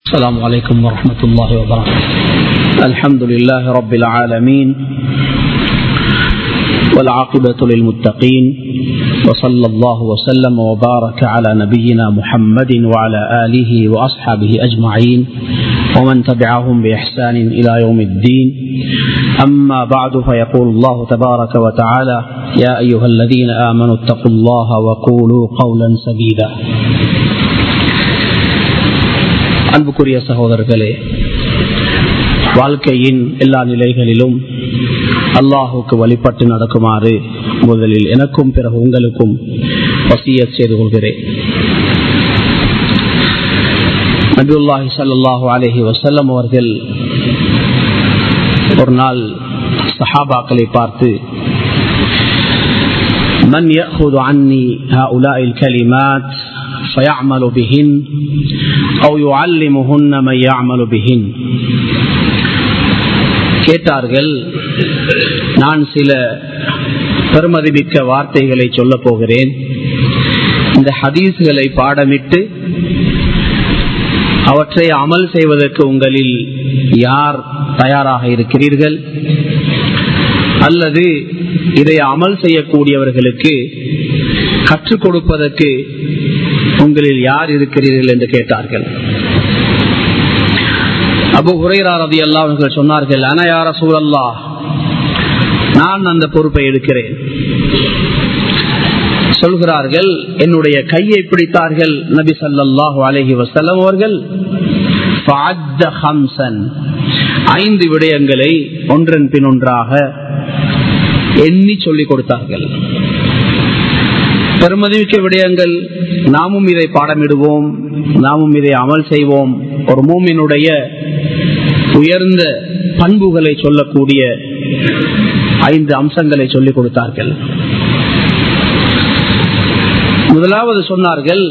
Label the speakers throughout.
Speaker 1: السلام عليكم ورحمة الله وبركاته الحمد لله رب العالمين والعاقبة للمتقين وصلى الله وسلم وبارك على نبينا محمد وعلى آله وأصحابه أجمعين ومن تبعهم بإحسان إلى يوم الدين أما بعد فيقول الله تبارك وتعالى يا أيها الذين آمنوا اتقوا الله وقولوا قولا سديدا அன்புக்குரிய சகோதரர்களே வாழ்க்கையின் எல்லா நிலைகளிலும் அல்லாஹுக்கு வழிபட்டு நடக்குமாறு முதலில் எனக்கும் பிறகு உங்களுக்கும் வசிய செய்து கொள்கிறேன் நபியுல்லாஹி சல்லாஹு அலஹி வசல்லம் அவர்கள் ஒரு நாள் சஹாபாக்களை பார்த்து من يأخذ عني هؤلاء الكلمات فيعمل بهن أو يعلمهن من يعمل بهن கேட்டார்கள் நான் சில பெருமதிமிக்க வார்த்தைகளை சொல்ல போகிறேன் இந்த ஹதீஸ்களை பாடமிட்டு அவற்றை அமல் செய்வதற்கு உங்களில் யார் தயாராக இருக்கிறீர்கள் அல்லது இதை அமல் செய்யக்கூடியவர்களுக்கு கற்றுக் கொடுப்பதற்கு உங்களில் யார் இருக்கிறீர்கள் என்று கேட்டார்கள் அபு ஹுரைரா ரதி அல்லா அவர்கள் சொன்னார்கள் அனயார சூழல்லா நான் அந்த பொறுப்பை எடுக்கிறேன் சொல்கிறார்கள் என்னுடைய கையை பிடித்தார்கள் நபி சல்லாஹூ அலஹி வசல்லம் அவர்கள் ஐந்து விடயங்களை ஒன்றன் பின் ஒன்றாக எண்ணி சொல்லிக் கொடுத்தார்கள் பெருமதிமிக்க விடயங்கள் நாமும் இதை பாடமிடுவோம் நாமும் இதை அமல் செய்வோம் ஒரு மூமினுடைய உயர்ந்த பண்புகளை சொல்லக்கூடிய ஐந்து அம்சங்களை சொல்லிக் கொடுத்தார்கள் முதலாவது சொன்னார்கள்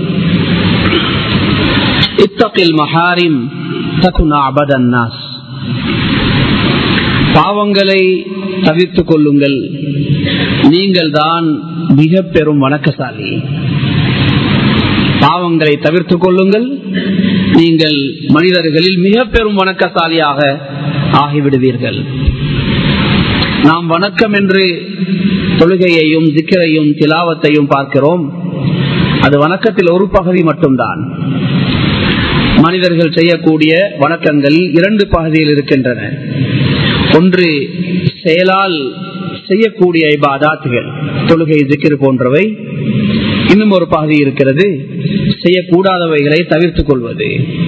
Speaker 1: இத்தகில் மஹாரிம் தகுனா அபதன்னாஸ் பாவங்களை தவிர்த்துக் கொள்ளுங்கள் நீங்கள் தான் மிக பெரும் வணக்கசாலி பாவங்களை தவிர்த்துக் கொள்ளுங்கள் நீங்கள் மனிதர்களில் மிக பெரும் வணக்கசாலியாக ஆகிவிடுவீர்கள் நாம் வணக்கம் என்று தொழுகையையும் சிக்கரையும் திலாவத்தையும் பார்க்கிறோம் அது வணக்கத்தில் ஒரு பகுதி மட்டும்தான் மனிதர்கள் செய்யக்கூடிய வணக்கங்கள் இரண்டு பகுதியில் இருக்கின்றன ஒன்று செயலால் செய்யக்கூடிய இபாதாத்துகள் தொழுகை திக்கிறு போன்றவை இன்னும் ஒரு பகுதி இருக்கிறது செய்யக்கூடாதவைகளை தவிர்த்துக் கொள்வது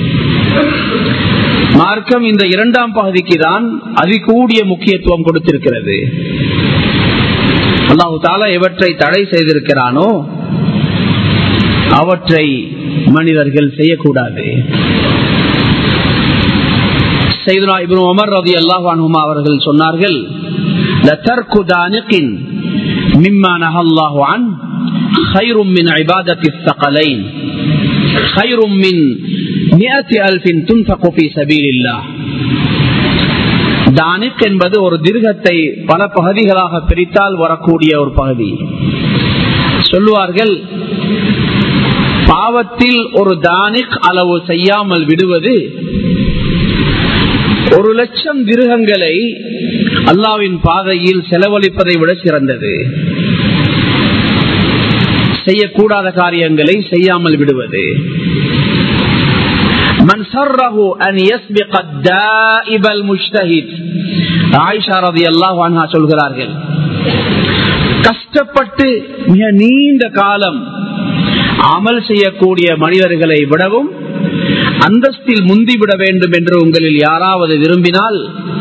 Speaker 1: மார்க்கம் இந்த இரண்டாம் பகுதிக்கு தான் அதிகூடிய முக்கியத்துவம் கொடுத்திருக்கிறது அல்லாஹு தாலா எவற்றை தடை செய்திருக்கிறானோ அவற்றை மனிதர்கள் செய்யக்கூடாது செய்துனா இப்னு உமர் ரதி அல்லாஹ் அவர்கள் சொன்னார்கள் لترك دانق مما نهى الله عنه خير من عبادة الثقلين خير من مئة ألف تنفق في سبيل الله தானிக் என்பது ஒரு திருகத்தை பல பகுதிகளாக பிரித்தால் வரக்கூடிய ஒரு பகுதி சொல்லுவார்கள் பாவத்தில் ஒரு தானிக் அளவு செய்யாமல் விடுவது ஒரு லட்சம் திருகங்களை அல்லாவின் பாதையில் செலவழிப்பதை விட சிறந்தது செய்யக்கூடாத காரியங்களை செய்யாமல் விடுவது من سره أن يسبق الدائب المجتهد عائشة رضي الله عنها சொல்கிறார்கள் கஷ்டப்பட்டு மிக நீண்ட காலம் அமல் செய்யக்கூடிய மனிதர்களை விடவும் அந்தஸ்தில் முந்திவிட வேண்டும் என்று உங்களில் யாராவது விரும்பினால்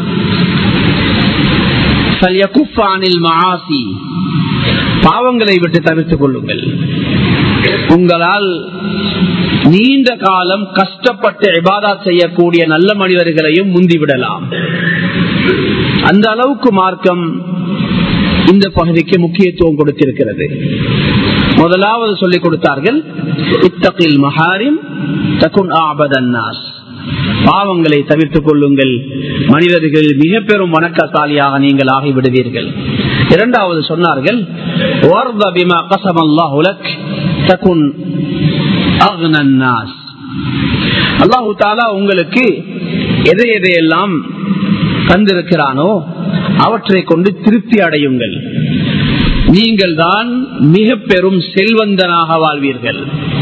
Speaker 1: பாவங்களை விட்டு தவிர்த்துக் கொள்ளுங்கள் உங்களால் நீண்ட காலம் கஷ்டப்பட்டு இபாதாத் செய்யக்கூடிய நல்ல மனிதர்களையும் முந்திவிடலாம் அந்த அளவுக்கு மார்க்கம் இந்த பகுதிக்கு முக்கியத்துவம் கொடுத்திருக்கிறது முதலாவது சொல்லிக் கொடுத்தார்கள் இத்தகில் மஹாரிம் தகுன் ஆபதன்னாஸ் பாவங்களை தவிர்த்துக் கொள்ளுங்கள் மனிதர்கள் மிக பெரும் வணக்கசாலியாக நீங்கள் ஆகிவிடுவீர்கள் இரண்டாவது சொன்னார்கள் "வர்த பிமா கஸம அல்லாஹு லக், தகுன் அக்ன الناس." அல்லாஹு தாலா உங்களுக்கு எதை எதையெல்லாம் தந்திருக்கிறானோ அவற்றை கொண்டு திருப்தி அடையுங்கள் நீங்கள் தான் மிக பெரும் செல்வந்தனாக வாழ்வீர்கள்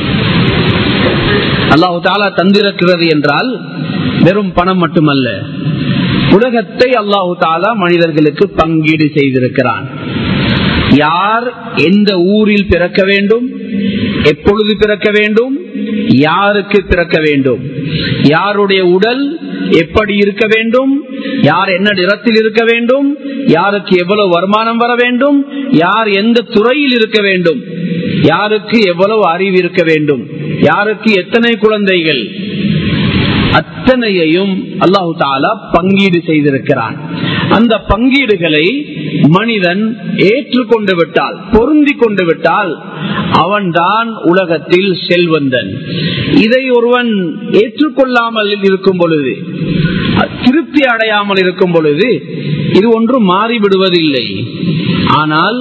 Speaker 1: அல்லாஹு தாலா தந்திருக்கிறது என்றால் வெறும் பணம் மட்டுமல்ல உலகத்தை அல்லாஹு தாலா மனிதர்களுக்கு பங்கீடு செய்திருக்கிறான் யார் எந்த ஊரில் பிறக்க வேண்டும் எப்பொழுது பிறக்க வேண்டும் யாருக்கு பிறக்க வேண்டும் யாருடைய உடல் எப்படி இருக்க வேண்டும் யார் என்ன நிறத்தில் இருக்க வேண்டும் யாருக்கு எவ்வளவு வருமானம் வர வேண்டும் யார் எந்த துறையில் இருக்க வேண்டும் யாருக்கு எவ்வளவு அறிவு இருக்க வேண்டும் யாருக்கு எத்தனை குழந்தைகள் அத்தனையையும் அல்லாஹு தாலா பங்கீடு செய்திருக்கிறான் அந்த பங்கீடுகளை மனிதன் ஏற்றுக்கொண்டு விட்டால் பொருந்தி கொண்டு விட்டால் அவன்தான் உலகத்தில் செல்வந்தன் இதை ஒருவன் ஏற்றுக்கொள்ளாமல் இருக்கும் பொழுது திருப்தி அடையாமல் இருக்கும் பொழுது இது ஒன்றும் மாறிவிடுவதில்லை ஆனால்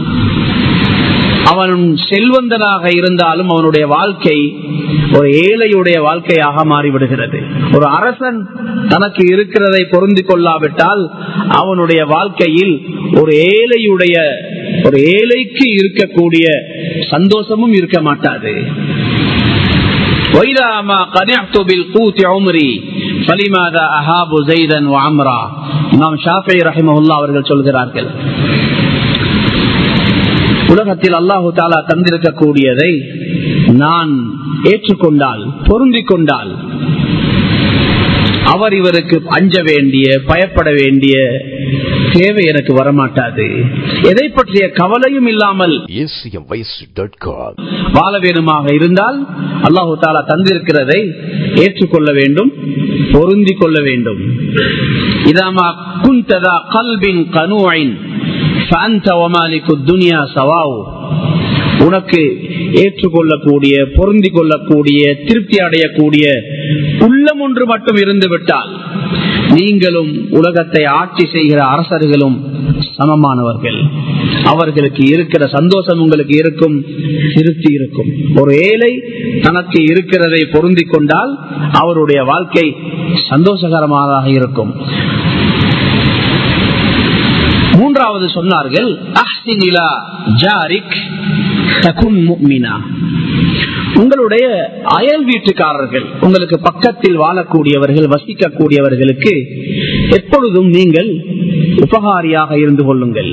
Speaker 1: அவன் செல்வந்தனாக இருந்தாலும் அவனுடைய வாழ்க்கை ஒரு ஏழையுடைய வாழ்க்கையாக மாறிவிடுகிறது ஒரு அரசன் தனக்கு இருக்கிறதை பொருந்தி கொள்ளாவிட்டால் அவனுடைய வாழ்க்கையில் ஒரு ஏழையுடைய ஒரு ஏழைக்கு இருக்கக்கூடிய சந்தோஷமும் இருக்க மாட்டாது அவர்கள் சொல்கிறார்கள் உலகத்தில் அல்லாஹு தாலா தந்திருக்கக்கூடியதை நான் ஏற்றுக்கொண்டால் பொருந்திக் கொண்டால் அவர் இவருக்கு அஞ்ச வேண்டிய பயப்பட வேண்டிய தேவை எனக்கு வரமாட்டாது எதை பற்றிய கவலையும் இல்லாமல் வாழ வேணுமாக இருந்தால் அல்லாஹு தாலா தந்திருக்கிறதை ஏற்றுக்கொள்ள வேண்டும் பொருந்தி கொள்ள வேண்டும் இதாமா குந்ததா கல்பின் கனுவின் உனக்கு ஏற்றுக்கொள்ளக்கூடிய பொருந்தி கொள்ளக்கூடிய திருப்தி அடையக்கூடிய உள்ளம் ஒன்று மட்டும் இருந்து விட்டால் நீங்களும் உலகத்தை ஆட்சி செய்கிற அரசர்களும் சமமானவர்கள் அவர்களுக்கு இருக்கிற சந்தோஷம் உங்களுக்கு இருக்கும் திருப்தி இருக்கும் ஒரு ஏழை தனக்கு இருக்கிறதை பொருந்தி கொண்டால் அவருடைய வாழ்க்கை சந்தோஷகரமாக இருக்கும் மூன்றாவது சொன்னார்கள் உங்களுடைய அயல் வீட்டுக்காரர்கள் உங்களுக்கு பக்கத்தில் வாழக்கூடியவர்கள் வசிக்கக்கூடியவர்களுக்கு எப்பொழுதும் நீங்கள் உபகாரியாக இருந்து கொள்ளுங்கள்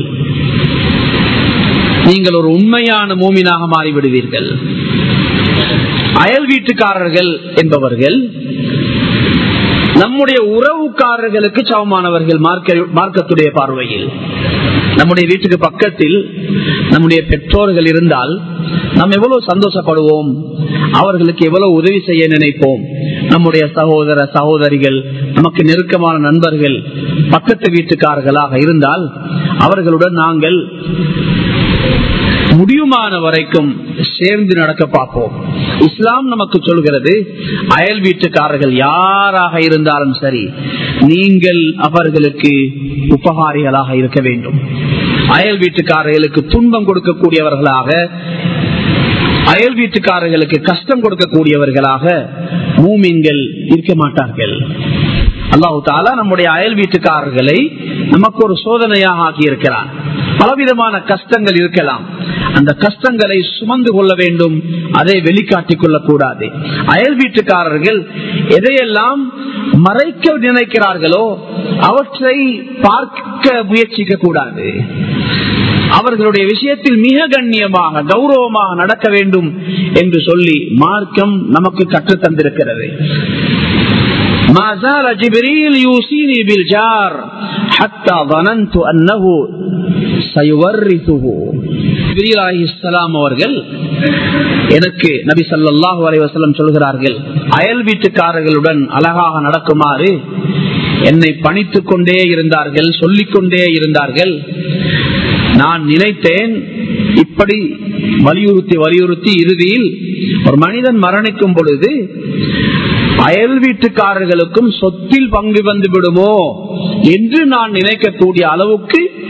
Speaker 1: நீங்கள் ஒரு உண்மையான மூமினாக மாறிவிடுவீர்கள் அயல் வீட்டுக்காரர்கள் என்பவர்கள் நம்முடைய உறவுக்காரர்களுக்கு சமமானவர்கள் மார்க்கத்துடைய பார்வையில் நம்முடைய வீட்டுக்கு பக்கத்தில் நம்முடைய பெற்றோர்கள் இருந்தால் நாம் எவ்வளவு சந்தோஷப்படுவோம் அவர்களுக்கு எவ்வளவு உதவி செய்ய நினைப்போம் நம்முடைய சகோதர சகோதரிகள் நமக்கு நெருக்கமான நண்பர்கள் பக்கத்து வீட்டுக்காரர்களாக இருந்தால் அவர்களுடன் நாங்கள் முடியுமான வரைக்கும் சேர்ந்து நடக்க பார்ப்போம் இஸ்லாம் நமக்கு சொல்கிறது அயல் வீட்டுக்காரர்கள் யாராக இருந்தாலும் சரி நீங்கள் அவர்களுக்கு உபகாரிகளாக இருக்க வேண்டும் அயல் வீட்டுக்காரர்களுக்கு துன்பம் கொடுக்கக்கூடியவர்களாக அயல் வீட்டுக்காரர்களுக்கு கஷ்டம் கொடுக்கக்கூடியவர்களாக மூமின்கள் இருக்க மாட்டார்கள் அல்லாஹு தாலா நம்முடைய அயல் வீட்டுக்காரர்களை நமக்கு ஒரு சோதனையாக ஆக்கி இருக்கிறான் பலவிதமான கஷ்டங்கள் இருக்கலாம் அந்த கஷ்டங்களை சுமந்து கொள்ள வேண்டும் அதை வெளிக்காட்டிக் கொள்ளக்கூடாது அயல் வீட்டுக்காரர்கள் எதையெல்லாம் மறைக்க நினைக்கிறார்களோ அவற்றை பார்க்க முயற்சிக்க கூடாது அவர்களுடைய விஷயத்தில் மிக கண்ணியமாக கௌரவமாக நடக்க வேண்டும் என்று சொல்லி மார்க்கம் நமக்கு கற்றுத்தந்திருக்கிறது ما زال جبريل يوصيني بالجار حتى ظننت أنه سيورثه ஜிப்ரீல் அலிஸ்லாம் அவர்கள் எனக்கு நபி சல்லாஹூ அலைவசலம் சொல்கிறார்கள் அயல் வீட்டுக்காரர்களுடன் அழகாக நடக்குமாறு என்னை பணித்துக் கொண்டே இருந்தார்கள் சொல்லிக் கொண்டே இருந்தார்கள் நான் நினைத்தேன் இப்படி வலியுறுத்தி வலியுறுத்தி இறுதியில் ஒரு மனிதன் மரணிக்கும் பொழுது அயல் வீட்டுக்காரர்களுக்கும் சொத்தில் பங்கு வந்து விடுமோ என்று நான் நினைக்கக்கூடிய அளவுக்கு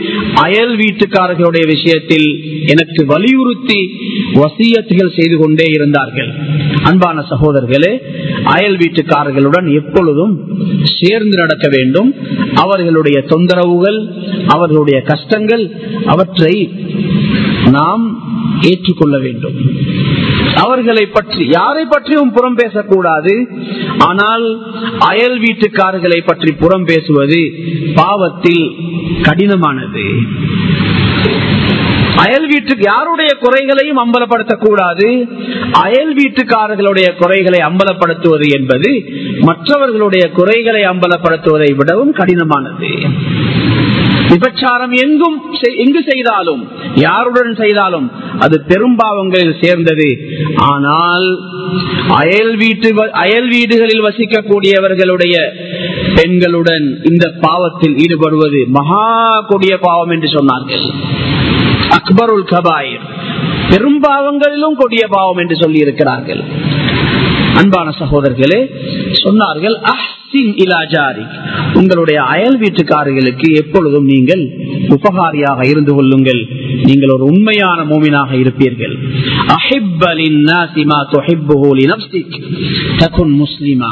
Speaker 1: அயல் வீட்டுக்காரர்களுடைய விஷயத்தில் எனக்கு வலியுறுத்தி வசியத்துகள் செய்து கொண்டே இருந்தார்கள் அன்பான சகோதரர்களே அயல் வீட்டுக்காரர்களுடன் எப்பொழுதும் சேர்ந்து நடக்க வேண்டும் அவர்களுடைய தொந்தரவுகள் அவர்களுடைய கஷ்டங்கள் அவற்றை நாம் ஏற்றுக்கொள்ள வேண்டும் அவர்களை பற்றி யாரை பற்றியும் புறம் பேசக்கூடாது ஆனால் அயல் வீட்டுக்காரர்களை பற்றி புறம் பேசுவது பாவத்தில் கடினமானது அயல் வீட்டுக்கு யாருடைய குறைகளையும் அம்பலப்படுத்தக்கூடாது அயல் வீட்டுக்காரர்களுடைய குறைகளை அம்பலப்படுத்துவது என்பது மற்றவர்களுடைய குறைகளை அம்பலப்படுத்துவதை விடவும் கடினமானது விபச்சாரம் எங்கும் எங்கு செய்தாலும் யாருடன் செய்தாலும் அது பெரும்பாவங்களில் சேர்ந்தது ஆனால் அயல் வீட்டு அயல் வீடுகளில் வசிக்கக்கூடியவர்களுடைய பெண்களுடன் இந்த பாவத்தில் ஈடுபடுவது மகா கொடிய பாவம் என்று சொன்னார்கள் அக்பருல் கபாயிர் பெரும்பாவங்களிலும் கொடிய பாவம் என்று சொல்லி இருக்கிறார்கள் அன்பான சகோதரர்களே சொன்னார்கள் அஹ்சின் இலாஜாரி உங்களுடைய அயல் வீட்டுக்காரர்களுக்கு எப்பொழுதும் நீங்கள் உபகாரியாக இருந்து கொள்ளுங்கள் நீங்கள் ஒரு உண்மையான மோமினாக இருப்பீர்கள் முஸ்லிமா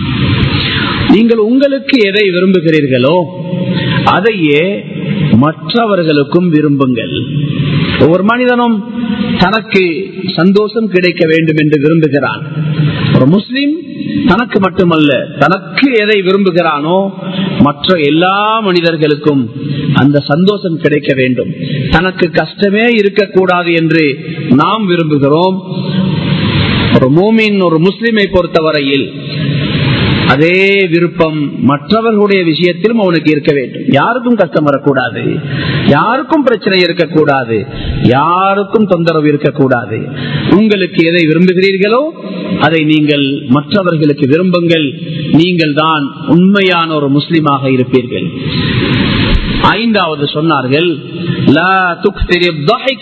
Speaker 1: நீங்கள் உங்களுக்கு எதை விரும்புகிறீர்களோ அதையே மற்றவர்களுக்கும் விரும்புங்கள் ஒவ்வொரு மனிதனும் தனக்கு சந்தோஷம் கிடைக்க வேண்டும் என்று விரும்புகிறான் ஒரு முஸ்லிம் தனக்கு மட்டுமல்ல தனக்கு எதை விரும்புகிறானோ மற்ற எல்லா மனிதர்களுக்கும் அந்த சந்தோஷம் கிடைக்க வேண்டும் தனக்கு கஷ்டமே இருக்கக்கூடாது என்று நாம் விரும்புகிறோம் ஒரு மூமின் ஒரு முஸ்லிமை பொறுத்தவரையில் அதே விருப்பம் மற்றவர்களுடைய விஷயத்திலும் அவனுக்கு இருக்க வேண்டும் யாருக்கும் கஷ்டம் வரக்கூடாது யாருக்கும் பிரச்சனை இருக்கக்கூடாது யாருக்கும் தொந்தரவு இருக்கக்கூடாது உங்களுக்கு எதை விரும்புகிறீர்களோ அதை நீங்கள் மற்றவர்களுக்கு விரும்புங்கள் நீங்கள் தான் உண்மையான ஒரு முஸ்லிமாக இருப்பீர்கள் ஐந்தாவது சொன்னார்கள் லா துக்திரி الضحك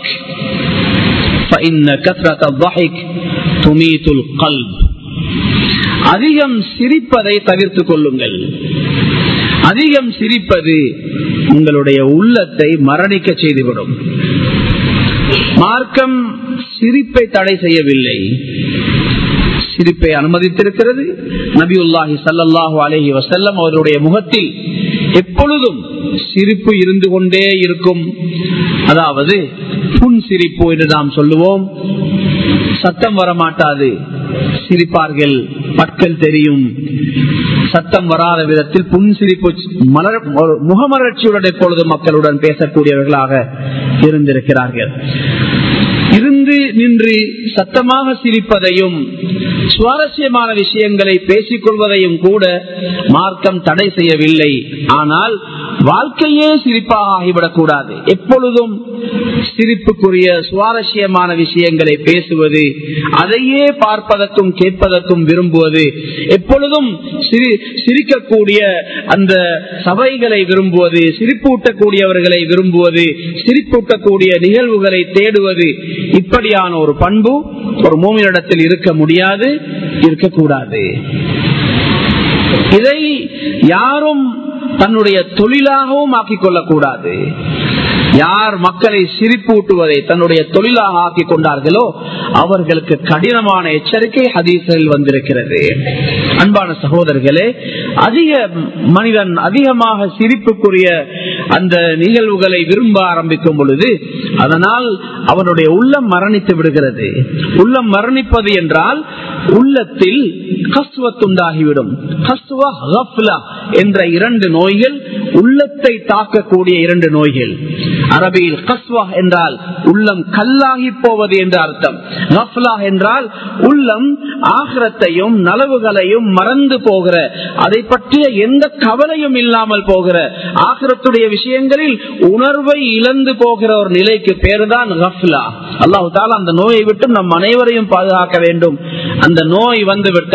Speaker 1: فإن كثرة الضحك تميت القلب அதிகம் சிரிப்பதை தவிர்த்துக் கொள்ளுங்கள் அதிகம் சிரிப்பது உங்களுடைய உள்ளத்தை மரணிக்க செய்துவிடும் மார்க்கம் சிரிப்பை தடை செய்யவில்லை சிரிப்பை அனுமதித்திருக்கிறது நபியுல்லாஹி சல்லாஹூ அலஹி வசல்லம் அவருடைய முகத்தில் எப்பொழுதும் சிரிப்பு இருந்து கொண்டே இருக்கும் அதாவது புன் சிரிப்பு என்று நாம் சொல்லுவோம் சத்தம் வரமாட்டாது சிரிப்பார்கள் பற்கள் தெரியும் சத்தம் வராத விதத்தில் புன் சிரிப்பு மலர் முகமலர்ச்சியுடன் எப்பொழுது மக்களுடன் பேசக்கூடியவர்களாக இருந்திருக்கிறார்கள் இருந்து நின்று சத்தமாக சிரிப்பதையும் சுவாரஸ்யமான விஷயங்களை பேசிக் கொள்வதையும் கூட மார்க்கம் தடை செய்யவில்லை ஆனால் வாழ்க்கையே சிரிப்பாக ஆகிவிடக் கூடாது எப்பொழுதும் சிரிப்புக்குரிய சுவாரஸ்யமான விஷயங்களை பேசுவது அதையே பார்ப்பதற்கும் கேட்பதற்கும் விரும்புவது எப்பொழுதும் சிரிக்கக்கூடிய அந்த சபைகளை விரும்புவது சிரிப்பூட்டக்கூடியவர்களை விரும்புவது சிரிப்பூட்டக்கூடிய நிகழ்வுகளை தேடுவது இப்படியான ஒரு பண்பு ஒரு மூமியிடத்தில் இருக்க முடியாது இருக்கக்கூடாது இதை யாரும் தன்னுடைய தொழிலாகவும் ஆக்கிக் கொள்ளக்கூடாது யார் மக்களை சிரிப்பூட்டுவதை தன்னுடைய தொழிலாக ஆக்கிக் கொண்டார்களோ அவர்களுக்கு கடினமான எச்சரிக்கை ஹதீசில் வந்திருக்கிறது அன்பான சகோதரர்களே அதிக மனிதன் அதிகமாக சிரிப்புக்குரிய அந்த நிகழ்வுகளை விரும்ப ஆரம்பிக்கும் பொழுது அதனால் அவனுடைய உள்ளம் மரணித்து விடுகிறது உள்ளம் மரணிப்பது என்றால் உள்ளத்தில் கஸ்வத்துண்டாகிவிடும் கஸ்வா என்ற இரண்டு நோய்கள் உள்ளத்தை தாக்கக்கூடிய இரண்டு நோய்கள் அரபியில் கஸ்வா என்றால் உள்ளம் கல்லாகி போவது என்று அர்த்தம் கஃப்லா என்றால் உள்ளம் ஆகிரத்தையும் நலவுகளையும் மறந்து போகிற அதை பற்றிய எந்த கவலையும் இல்லாமல் போகிற ஆகிரத்துடைய விஷயங்களில் உணர்வை இழந்து போகிற ஒரு நிலைக்கு பேருதான் கஃப்லா அல்லாஹு தாலா அந்த நோயை விட்டு நம் அனைவரையும் பாதுகாக்க வேண்டும் அந்த நோய் வந்து விட்டால்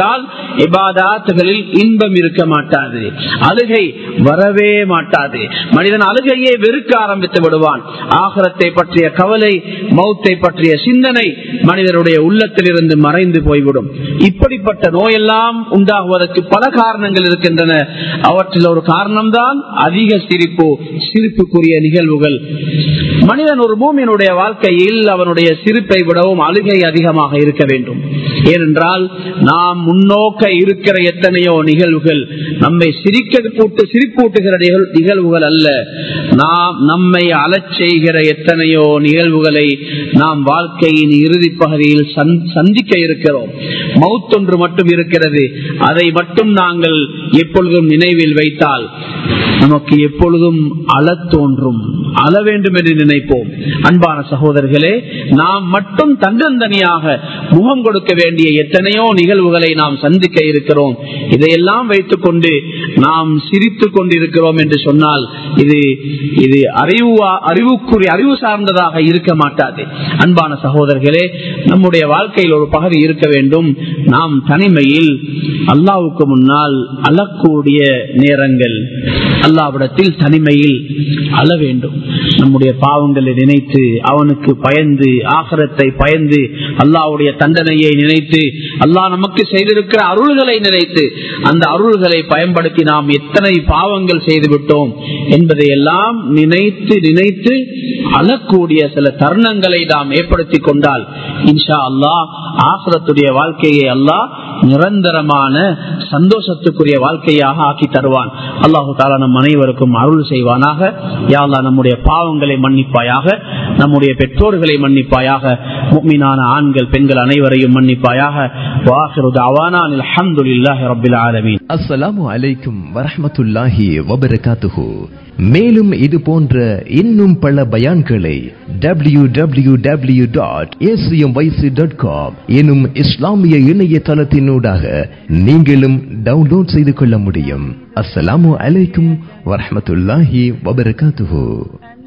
Speaker 1: இபாதாத்துகளில் இன்பம் இருக்க மாட்டாது அழுகை வரவே மாட்டாது மனிதன் அழுகையே வெறுக்க ஆரம்பித்து விடுவான் ஆகரத்தை பற்றிய கவலை மௌத்தை பற்றிய சிந்தனை மனிதனுடைய உள்ளத்தில் இருந்து மறைந்து போய்விடும் இப்படிப்பட்ட நோயெல்லாம் உண்டாகுவதற்கு பல காரணங்கள் இருக்கின்றன அவற்றில் ஒரு காரணம்தான் அதிக சிரிப்பு சிரிப்புக்குரிய நிகழ்வுகள் மனிதன் ஒரு பூமியினுடைய வாழ்க்கையில் அவனுடைய சிரிப்பை விடவும் அழுகை அதிகமாக இருக்க வேண்டும் ஏனென்றால் நாம் முன்னோக்க இருக்கிற எத்தனையோ நிகழ்வுகள் நம்மை சிரிக்க கூட்டு சிரிப்பூட்டுகிற நிகழ்வுகள் அல்ல நாம் நம்மை அலச் செய்கிற எத்தனையோ நிகழ்வுகளை நாம் வாழ்க்கையின் இறுதி பகுதியில் சந்திக்க இருக்கிறோம் மவுத்தொன்று மட்டும் இருக்கிறது அதை மட்டும் நாங்கள் எப்பொழுதும் நினைவில் வைத்தால் நமக்கு எப்பொழுதும் அழ தோன்றும் அழ வேண்டும் என்று நினைப்போம் அன்பான சகோதரர்களே நாம் மட்டும் தன்னந்தனியாக முகம் கொடுக்க வேண்டிய எத்தனையோ நிகழ்வுகளை நாம் சந்திக்க இருக்கிறோம் இதையெல்லாம் வைத்துக் கொண்டு நாம் சிரித்துக் கொண்டிருக்கிறோம் என்று சொன்னால் இது இது அறிவு அறிவுக்குரிய அறிவு சார்ந்ததாக இருக்க மாட்டாது அன்பான சகோதரர்களே நம்முடைய வாழ்க்கையில் ஒரு பகுதி இருக்க வேண்டும் நாம் தனிமையில் அல்லாவுக்கு முன்னால் அழக்கூடிய நேரங்கள் அல்லாவிடத்தில் தனிமையில் அழ வேண்டும் நம்முடைய பாவங்களை நினைத்து அவனுக்கு பயந்து ஆகரத்தை பயந்து அல்லாவுடைய தண்டனையை நினைத்து அல்லாஹ் நமக்கு செய்திருக்கிற அருள்களை நினைத்து அந்த அருள்களை பயன்படுத்தி நாம் எத்தனை பாவங்கள் செய்து விட்டோம் என்பதை எல்லாம் நினைத்து நினைத்து அழக்கூடிய சில தருணங்களை நாம் ஏற்படுத்தி கொண்டால் இன்ஷா அல்லாஹ் ஆசிரத்துடைய வாழ்க்கையை அல்லாஹ் நிரந்தரமான சந்தோஷத்துக்குரிய வாழ்க்கையாக ஆக்கி தருவான் அல்லாஹு தாலா நம் அனைவருக்கும் அருள் செய்வானாக யாழ்லா நம்முடைய பாவங்களை மன்னிப்பாயாக நம்முடைய பெற்றோர்களை மன்னிப்பாயாக முக்மினான ஆண்கள் பெண்கள் அனைவரையும் மன்னிப்பாயாக
Speaker 2: அஸ்ஸலாமு அலைக்கும் வரஹமத்துல்லாஹி வபரகாத்துஹு மேலும் இது போன்ற இன்னும் பல பயான்களை W W W dot A C M Y C dot com எனும் இஸ்லாமிய இணையதளத்தினூடாக நீங்களும் டவுன்லோட் செய்து கொள்ள முடியும் அஸ்ஸலாமு அலைக்கும் வரஹமத்துல்லாஹி வபரகாத்துஹு